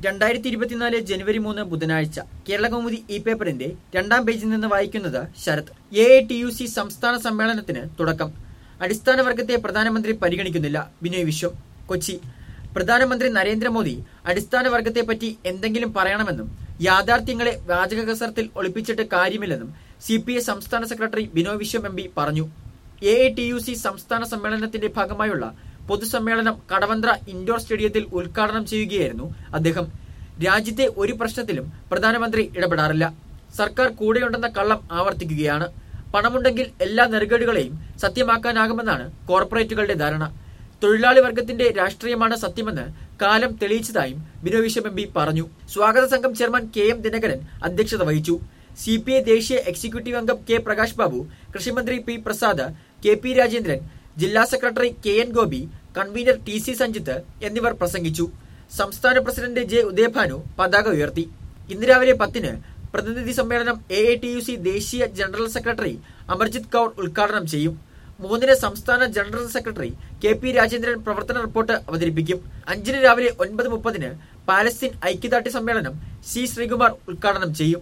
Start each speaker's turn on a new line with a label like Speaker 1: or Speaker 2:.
Speaker 1: രണ്ടായിരത്തി ഇരുപത്തിനാല് ജനുവരി മൂന്ന് ബുധനാഴ്ച കേരള കൗമുദി ഇ പേപ്പറിന്റെ രണ്ടാം പേജിൽ നിന്ന് വായിക്കുന്നത് Sarath A I T U C സംസ്ഥാന സമ്മേളനത്തിന് തുടക്കം അടിസ്ഥാന വർഗത്തെ പ്രധാനമന്ത്രി പരിഗണിക്കുന്നില്ല ബിനോയ് വിശ്വം കൊച്ചി പ്രധാനമന്ത്രി നരേന്ദ്രമോദി അടിസ്ഥാന വർഗത്തെപ്പറ്റി എന്തെങ്കിലും പറയണമെന്നും യാഥാർത്ഥ്യങ്ങളെ വാചക കസർത്തിൽ ഒളിപ്പിച്ചിട്ട് കാര്യമില്ലെന്നും സി പി ഐ സംസ്ഥാന secretary Binoy Viswam M P പറഞ്ഞു A I T U C സംസ്ഥാന സമ്മേളനത്തിന്റെ ഭാഗമായുള്ള പൊതുസമ്മേളനം കടവന്ത്ര ഇൻഡോർ സ്റ്റേഡിയത്തിൽ ഉദ്ഘാടനം ചെയ്യുകയായിരുന്നു അദ്ദേഹം രാജ്യത്തെ ഒരു പ്രശ്നത്തിലും പ്രധാനമന്ത്രി ഇടപെടാറില്ല സർക്കാർ കൂടെയുണ്ടെന്ന കള്ളം ആവർത്തിക്കുകയാണ് പണമുണ്ടെങ്കിൽ എല്ലാ നെറുകേടുകളെയും സത്യമാക്കാനാകുമെന്നാണ് കോർപ്പറേറ്റുകളുടെ ധാരണ തൊഴിലാളി വർഗത്തിന്റെ രാഷ്ട്രീയമാണ് സത്യമെന്ന് കാലം തെളിയിച്ചതായും ബിനോയ് വിശ്വം എം പി പറഞ്ഞു സ്വാഗത സംഘം ചെയർമാൻ കെ എം ദിനകരൻ അധ്യക്ഷത വഹിച്ചു സി പി ഐ ദേശീയ എക്സിക്യൂട്ടീവ് അംഗം കെ പ്രകാശ് ബാബു കൃഷിമന്ത്രി P Prasad K P Rajendran ജില്ലാ secretary K N Gopi convener T C Sanjith എന്നിവർ പ്രസംഗിച്ചു സംസ്ഥാന പ്രസിഡന്റ് ജെ ഉദയഭാനു പതാക ഉയർത്തി ഇന്ന് രാവിലെ പത്തിന് പ്രതിനിധി സമ്മേളനം A I T U C ദേശീയ ജനറൽ സെക്രട്ടറി അമർജിത് കൌർ ഉദ്ഘാടനം ചെയ്യും മൂന്നിന് സംസ്ഥാന general secretary K P Rajendran പ്രവർത്തന റിപ്പോർട്ട് അവതരിപ്പിക്കും അഞ്ചിന് രാവിലെ ഒൻപത് മുപ്പതിന് പാലസ്തീൻ ഐക്യദാർഢ്യ സമ്മേളനം സി ശ്രീകുമാർ ഉദ്ഘാടനം ചെയ്യും